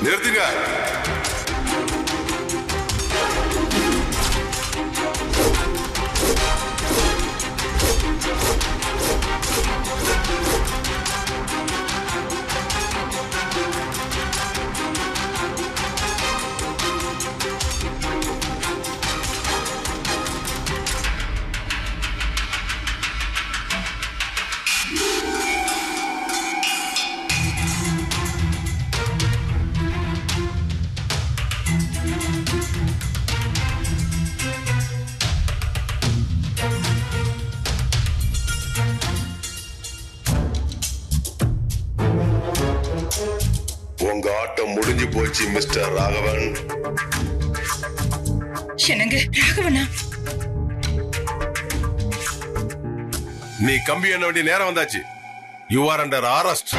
நிறுத்துங்க உங்க ஆட்டம் முடிஞ்சு போச்சு மிஸ்டர் ராகவன் என்னங்க ராகவனா நீ கம்பி எண்ண வேண்டிய நேரம் வந்தாச்சு you are under arrest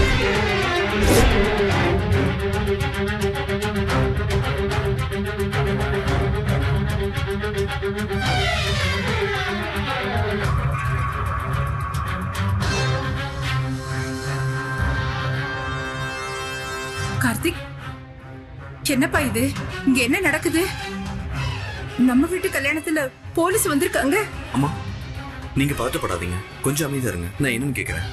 Karthik என்னப்பா இது இங்க என்ன நடக்குது நம்ம வீட்டு கல்யாணத்துல போலீஸ் வந்திருக்காங்க அம்மா நீங்க பதட்டப்படாதீங்க கொஞ்சம் அமைதியா இருங்க நான் என்னன்னு கேக்குறேன்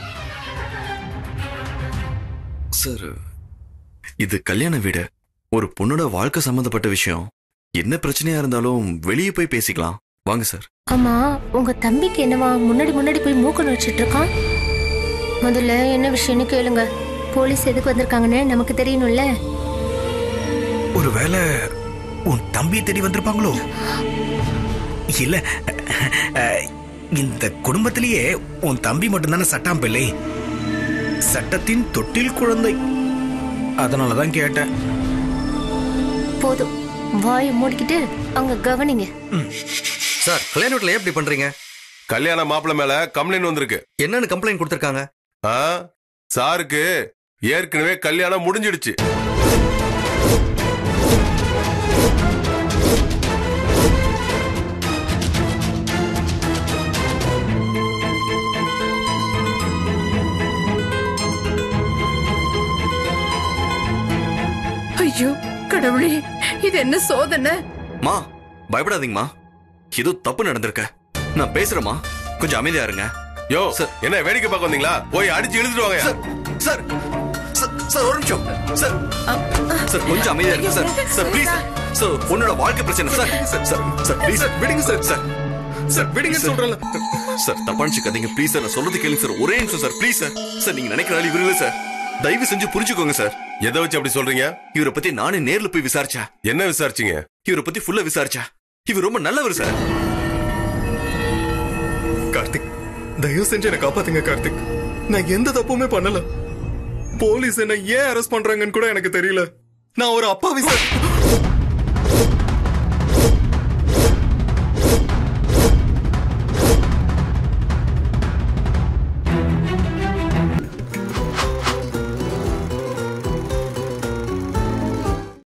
சார் இது கல்யாண வீடு ஒரு பொண்ணோட வாழ்க்கை சம்பந்தப்பட்ட விஷயம் என்ன பிரச்சனையா இருந்தாலும் வெளியே போய் பேசிக்கலாம் வாங்க சார் ஆமா உங்க தம்பிக்கு என்னவா முன்னாடி முன்னாடி போய் மூக்கன் வச்சிட்டு இருக்கான் முதல்ல என்ன விஷயம்னு கேளுங்க போலீஸ் எதுக்கு வந்திருக்காங்கன்னு நமக்கு தெரியணும்ல ஒருவேளை உன் தம்பி தேடி வந்திருப்பாங்களோ இல்ல அஹ், இந்த குடும்பத்திலேயே உன் தம்பி மட்டும்தானே சட்டாம் பிள்ளை சட்டத்தின் தொட்டில் குழந்தை அதனாலதான் கேட்டேன் போதும் வாயை மூடிக்கிட்டு அங்க கவனிங்க சார் கல்யாண வீட்டுல ஏன் இப்படி பண்றீங்க கல்யாண மாப்பிள்ளை மேல கம்ப்ளைண்ட் வந்திருக்கு என்னன்னு கம்ப்ளைண்ட் கொடுத்திருக்காங்க ஆ? சாருக்கு ஏற்கனவே கல்யாணம் முடிஞ்சிடுச்சு ஐயோ கடவுளே இது என்ன சோதனை மா பயப்படாதீங்கம்மா ஏதோ தப்பு நடந்திருக்க நான் பேசுறேம்மா கொஞ்சம் அமைதியா இருங்க யோ சார். என்ன வேடிக்கை பார்க்க வந்தீங்களா போய் அடிச்சு இழுத்துட்டு வாங்க சார் சார் சார், சார் ஒரு நிமிஷம் சார் சார் கொஞ்சம் அமைதியா இருங்க சார் சார் ப்ளீஸ் சார் உன்னோட வாழ்க்கை பிரச்சனை sir sir sir sir please விடுங்க சார் சார் சார் விடுங்க சொல்றேன்ல சார் தப்பானிச்சுக்காதீங்க ப்ளீஸ் சார் நான் சொல்றது கேளுங்க சார் ஒரே நிமிஷம் சார் ப்ளீஸ் சார் சார் நீங்க நினைக்கிற ஆள் இவரு இல்ல சார் தயவு செஞ்சு புரிஞ்சுக்கோங்க சார் எதை வச்சு அப்படி சொல்றீங்க இவரை பத்தி நானே நேர்ல போய் விசாரிச்சேன் என்ன விசாரிச்சீங்க இவரை பத்தி ஃபுல்லா விசாரிச்சேன் இவர் ரொம்ப நல்லவர் சார் கார்த்திக் தயவு செஞ்சு என்ன காப்பாத்துங்க கார்த்திக் நான் எந்த தப்புமே பண்ணல போலீஸ் என்ன ஏன் அரெஸ்ட் பண்றாங்கன்னு கூட எனக்கு தெரியல நான் ஒரு அப்பாவி சார்